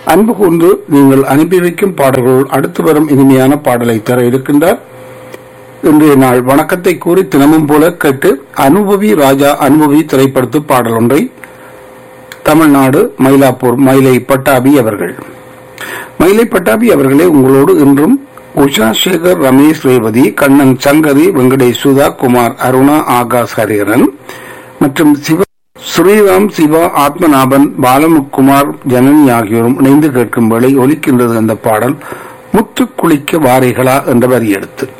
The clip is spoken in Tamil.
அன்பு கூர்ந்து நீங்கள் அனுப்பி வைக்கும் பாடல்கள் அடுத்து வரும் இனிமையான பாடலை தர இருக்கின்றார் இன்றைய நாள் வணக்கத்தை கூறி தினமும் போல கேட்டு அனுபவி ராஜா அனுபவி திரைப்படத்து பாடல் ஒன்றை தமிழ்நாடு மயிலாப்பூர் மயிலை பட்டாபி அவர்கள் மயிலை பட்டாபி அவர்களே உங்களோடு இன்றும் உஷா சேகர் ரமேஷ் ரேவதி கண்ணன் சங்கரி வெங்கடேஷ் சுதா குமார் அருணா ஆகாஷ் ஹரிஹரன் மற்றும் சிவ ஸ்ரீராம் சிவா ஆத்மநாபன் பாலமுக்குமார் ஜனனி ஆகியோரும் இணைந்து கேட்கும் வேளை ஒலிக்கின்றது அந்த பாடல் முத்து குளிக்க வாரைகளா என்ற வரி எடுத்து